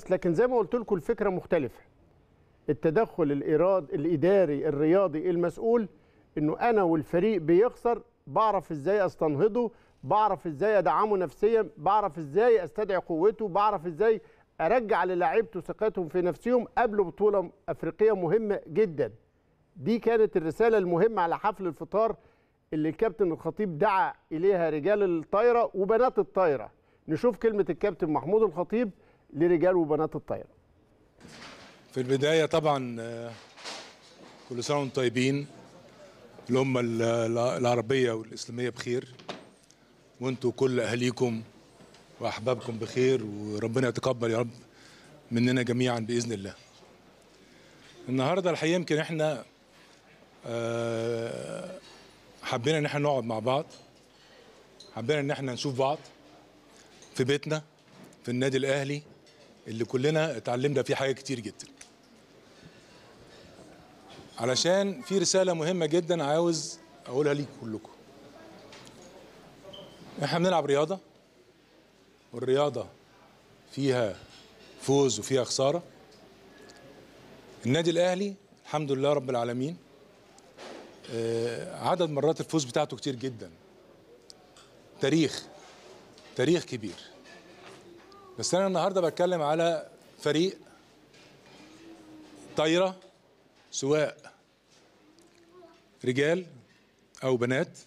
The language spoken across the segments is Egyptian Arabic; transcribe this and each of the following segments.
الناس لكن زي ما قلت لكم الفكره مختلفه التدخل الإراد الاداري الرياضي المسؤول انه انا والفريق بيخسر بعرف ازاي استنهضه بعرف ازاي ادعمه نفسيا بعرف ازاي استدعي قوته بعرف ازاي ارجع للاعيبته ثقتهم في نفسهم قبل بطوله افريقيه مهمه جدا دي كانت الرساله المهمه على حفل الفطار اللي الكابتن الخطيب دعا اليها رجال الطايره وبنات الطايره نشوف كلمه الكابتن محمود الخطيب لرجال وبنات الطايره في البداية طبعا آه، كل سنة وانتم طيبين الأمة ال- ال- العربية والإسلامية بخير وانتم كل أهاليكم وأحبابكم بخير وربنا يتقبل يا رب مننا جميعا بإذن الله النهاردة الحقيقة يمكن احنا آه، حبينا ان احنا نقعد مع بعض حبينا ان احنا نشوف بعض في بيتنا في النادي الأهلي اللي كلنا اتعلمنا فيه حاجات كتير جدا علشان في رسالة مهمة جدا عاوز أقولها ليكم كلكم احنا بنلعب رياضة والرياضة فيها فوز وفيها خسارة النادي الأهلي الحمد لله رب العالمين آه، عدد مرات الفوز بتاعته كتير جدا تاريخ تاريخ كبير بس انا النهارده بتكلم على فريق طايره سواء رجال او بنات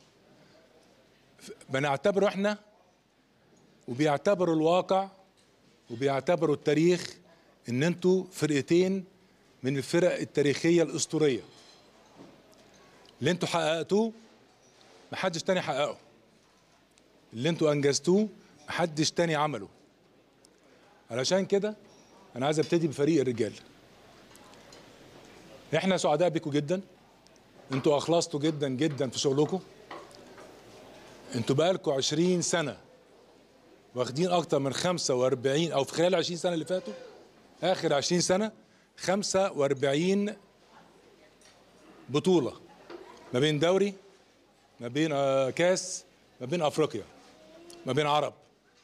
بنعتبره احنا وبيعتبروا الواقع وبيعتبروا التاريخ ان انتوا فرقتين من الفرق التاريخيه الاسطوريه اللي انتوا حققتوه محدش تاني حققه اللي انتوا انجزتوه محدش تاني عمله علشان كده انا عايز ابتدي بفريق الرجال احنا سعداء بيكم جدا انتوا اخلصتوا جدا جدا في شغلكم انتوا بقالكم 20 سنه واخدين اكتر من 45 او في خلال 20 سنه اللي فاتوا اخر 20 سنه 45 بطوله ما بين دوري ما بين آه، كاس ما بين افريقيا ما بين عرب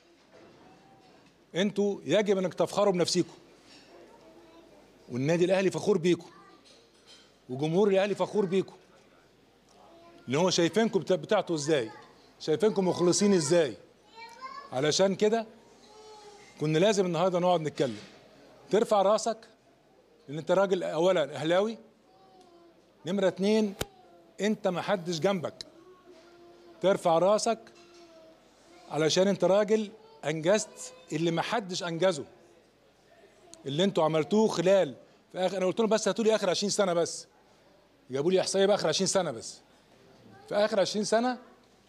انتوا يجب انك تفخروا بنفسيكم والنادي الاهلي فخور بيكم وجمهور الاهلي فخور بيكم ان هو شايفينكم بتا- بتاعته ازاي شايفينكم مخلصين ازاي علشان كده كنا لازم النهارده نقعد نتكلم ترفع راسك ان انت راجل اولا اهلاوي نمره اتنين انت ما حدش جنبك ترفع راسك علشان انت راجل انجزت اللي ما حدش انجزه اللي انتوا عملتوه خلال في اخر انا قلت لهم بس هاتوا لي اخر 20 سنه بس جابوا لي احصائيه باخر 20 سنه بس في اخر 20 سنه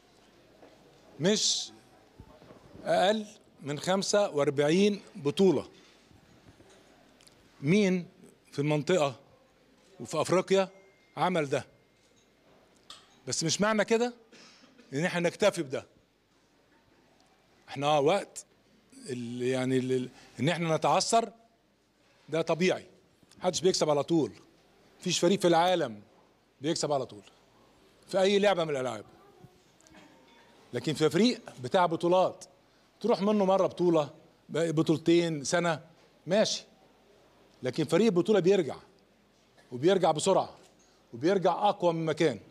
مش اقل من 45 بطوله مين في المنطقه وفي افريقيا عمل ده بس مش معنى كده ان احنا نكتفي بده احنا اه وقت ال- يعني ال- ان احنا نتعثر ده طبيعي محدش بيكسب على طول مفيش فريق في العالم بيكسب على طول في اي لعبه من الالعاب لكن في فريق بتاع بطولات تروح منه مره بطوله بطولتين سنه ماشي لكن فريق بطوله بيرجع وبيرجع بسرعه وبيرجع اقوى من مكان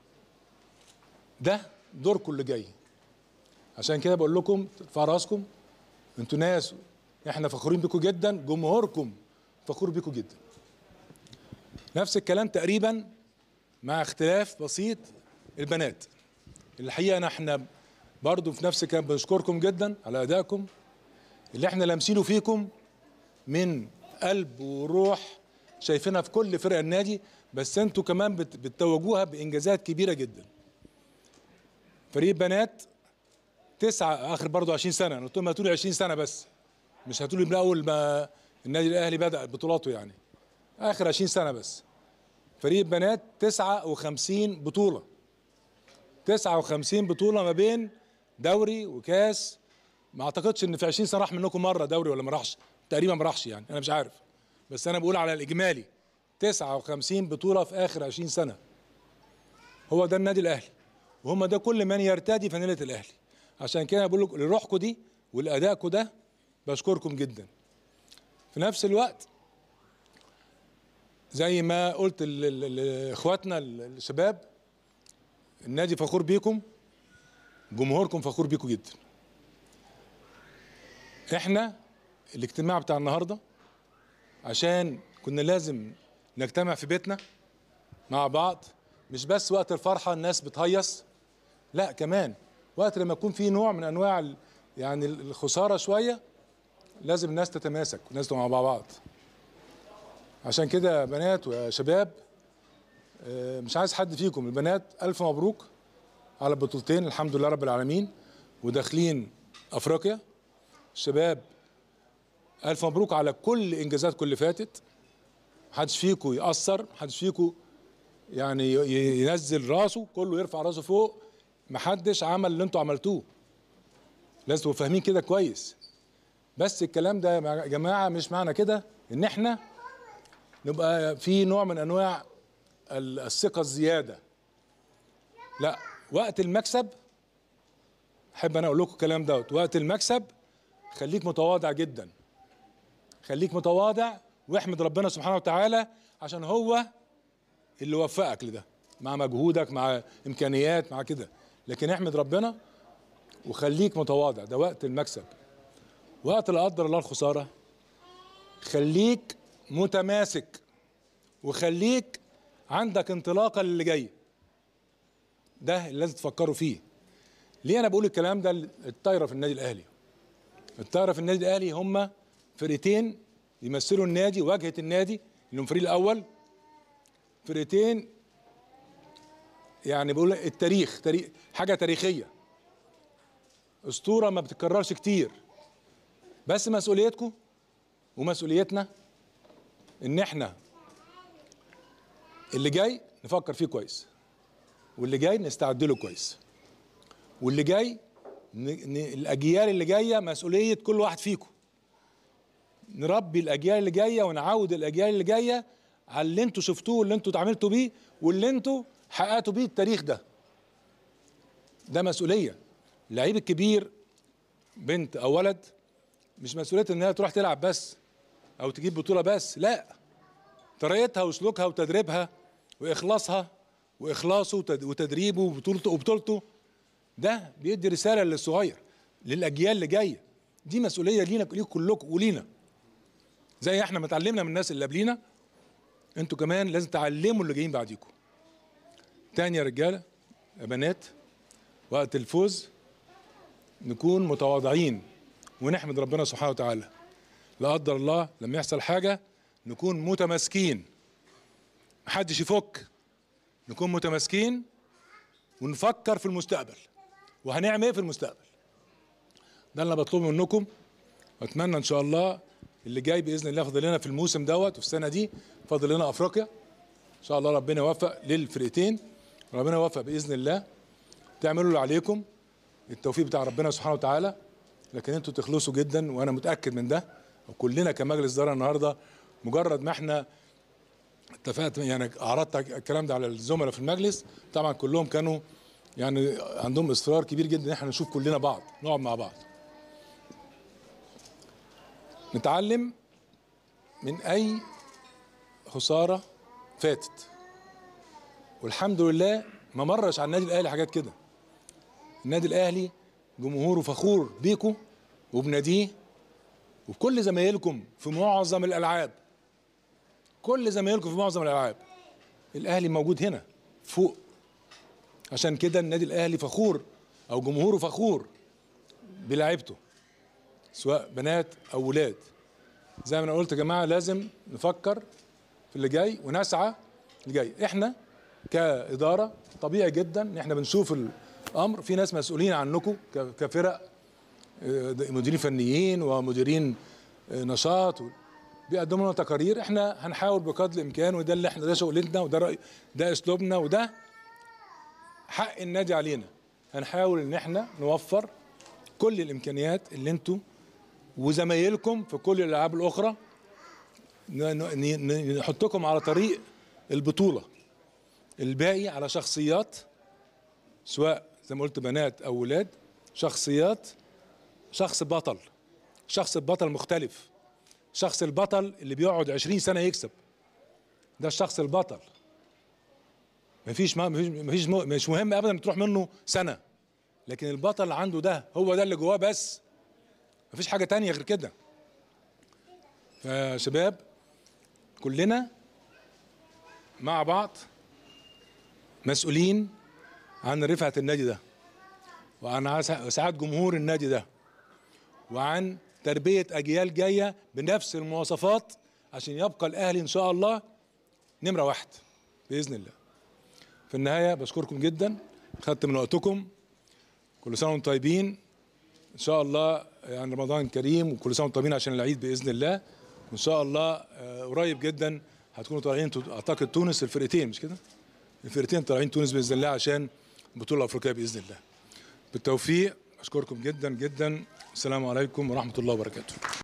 ده دوركم اللي جاي عشان كده بقول لكم ارفعوا راسكم انتوا ناس احنا فخورين بيكم جدا جمهوركم فخور بيكم جدا نفس الكلام تقريبا مع اختلاف بسيط البنات الحقيقه أنا احنا برضو في نفس الكلام بنشكركم جدا على ادائكم اللي احنا لامسينه فيكم من قلب وروح شايفينها في كل فرق النادي بس انتوا كمان بت- بتتوجوها بانجازات كبيره جدا فريق بنات تسعة اخر برضو 20 سنه انا قلت لهم هاتوا لي 20 سنه بس مش هاتوا لي من اول ما النادي الاهلي بدا بطولاته يعني اخر 20 سنه بس فريق بنات 59 بطوله 59 بطوله ما بين دوري وكاس ما اعتقدش ان في 20 سنه راح منكم مره دوري ولا ما راحش تقريبا ما راحش يعني انا مش عارف بس انا بقول على الاجمالي 59 بطوله في اخر 20 سنه هو ده النادي الاهلي وهم ده كل من يرتدي فانيله الاهلي عشان كده بقول لكم لروحكم دي ولادائكم ده بشكركم جدا في نفس الوقت زي ما قلت ل- ل- لاخواتنا ال- الشباب النادي فخور بيكم جمهوركم فخور بيكم جدا احنا الاجتماع بتاع النهارده عشان كنا لازم نجتمع في بيتنا مع بعض مش بس وقت الفرحه الناس بتهيص لا كمان وقت لما يكون في نوع من انواع ال- يعني الخساره شويه لازم الناس تتماسك والناس تبقى مع بعض عشان كده يا بنات ويا شباب آه، مش عايز حد فيكم البنات الف مبروك على البطولتين الحمد لله رب العالمين وداخلين افريقيا الشباب الف مبروك على كل انجازاتكم اللي فاتت محدش فيكم يأثر محدش فيكم يعني ي- ي- ينزل راسه كله يرفع راسه فوق محدش عمل اللي انتوا عملتوه لازم تبقوا فاهمين كده كويس بس الكلام ده يا جماعه مش معنى كده ان احنا نبقى في نوع من انواع ال- الثقه الزياده لا وقت المكسب احب انا اقول لكم الكلام دوت وقت المكسب خليك متواضع جدا خليك متواضع واحمد ربنا سبحانه وتعالى عشان هو اللي وفقك لده مع مجهودك مع امكانيات مع كده لكن احمد ربنا وخليك متواضع ده وقت المكسب وقت لا قدر الله الخساره خليك متماسك وخليك عندك انطلاقه للي جاي ده اللي لازم تفكروا فيه ليه انا بقول الكلام ده الطايره في النادي الاهلي الطايره في النادي الاهلي هم فرقتين يمثلوا النادي واجهه النادي اللي هم الفريق الاول فرقتين يعني بقول التاريخ تاريخ حاجه تاريخيه اسطوره ما بتتكررش كتير بس مسؤوليتكم ومسؤوليتنا ان احنا اللي جاي نفكر فيه كويس واللي جاي نستعد له كويس واللي جاي ن... ن... الاجيال اللي جايه مسؤوليه كل واحد فيكم نربي الاجيال اللي جايه ونعود الاجيال اللي جايه على اللي انتوا شفتوه واللي انتوا اتعاملتوا بيه واللي انتوا حققتوا بيه التاريخ ده ده مسؤوليه اللعيب الكبير بنت او ولد مش مسؤوليه انها تروح تلعب بس او تجيب بطوله بس لا طريقتها وسلوكها وتدريبها واخلاصها واخلاصه وتد- وتدريبه وبطولته وبطولته ده بيدي رساله للصغير للاجيال اللي جايه دي مسؤوليه لينا ليكم كلكم ولينا زي احنا ما اتعلمنا من الناس اللي قبلينا انتوا كمان لازم تعلموا اللي جايين بعديكم تاني يا رجاله يا بنات وقت الفوز نكون متواضعين ونحمد ربنا سبحانه وتعالى لا قدر الله لما يحصل حاجه نكون متماسكين محدش يفك نكون متماسكين ونفكر في المستقبل وهنعمل ايه في المستقبل ده اللي انا بطلبه منكم واتمنى ان شاء الله اللي جاي باذن الله فاضل لنا في الموسم دوت وفي السنه دي فاضل لنا افريقيا ان شاء الله ربنا يوفق للفرقتين ربنا يوفق باذن الله تعملوا اللي عليكم التوفيق بتاع ربنا سبحانه وتعالى لكن انتوا تخلصوا جدا وانا متاكد من ده وكلنا كمجلس اداره النهارده مجرد ما احنا اتفقت يعني عرضت الكلام ده على الزملاء في المجلس طبعا كلهم كانوا يعني عندهم اصرار كبير جدا ان احنا نشوف كلنا بعض نقعد مع بعض نتعلم من اي خساره فاتت والحمد لله ما مرش على النادي الاهلي حاجات كده النادي الاهلي جمهوره فخور بيكم وبناديه وبكل زمايلكم في معظم الالعاب كل زمايلكم في معظم الالعاب الاهلي موجود هنا فوق عشان كده النادي الاهلي فخور او جمهوره فخور بلاعيبته سواء بنات او ولاد زي ما انا قلت يا جماعه لازم نفكر في اللي جاي ونسعى اللي جاي احنا كاداره طبيعي جدا ان احنا بنشوف الامر في ناس مسؤولين عنكم ك- كفرق آه، مديرين فنيين ومديرين آه، نشاط و- بيقدموا لنا تقارير احنا هنحاول بقدر الامكان وده اللي احنا ده شغلتنا وده رأي ده اسلوبنا وده حق النادي علينا هنحاول ان احنا نوفر كل الامكانيات اللي انتوا وزمايلكم في كل الالعاب الاخرى ن- ن- ن- نحطكم على طريق البطوله الباقي على شخصيات سواء زي ما قلت بنات او ولاد شخصيات شخص بطل شخص بطل مختلف الشخص البطل اللي بيقعد 20 سنه يكسب ده الشخص البطل مفيش ما مفيش مفيش م- مش مهم ابدا تروح منه سنه لكن البطل عنده ده هو ده اللي جواه بس مفيش حاجه تانية غير كده فشباب كلنا مع بعض مسؤولين عن رفعة النادي ده وعن عس- سعادة جمهور النادي ده وعن تربية أجيال جاية بنفس المواصفات عشان يبقى الأهلي إن شاء الله نمرة واحد بإذن الله في النهاية بشكركم جدا خدت من وقتكم كل سنة وانتم طيبين إن شاء الله يعني رمضان كريم وكل سنة وانتم طيبين عشان العيد بإذن الله وإن شاء الله آه، قريب جدا هتكونوا طالعين تو- أعتقد تونس الفرقتين مش كده؟ الفرقتين طالعين تونس بإذن الله عشان البطولة الأفريقية بإذن الله بالتوفيق أشكركم جدا جدا السلام عليكم ورحمة الله وبركاته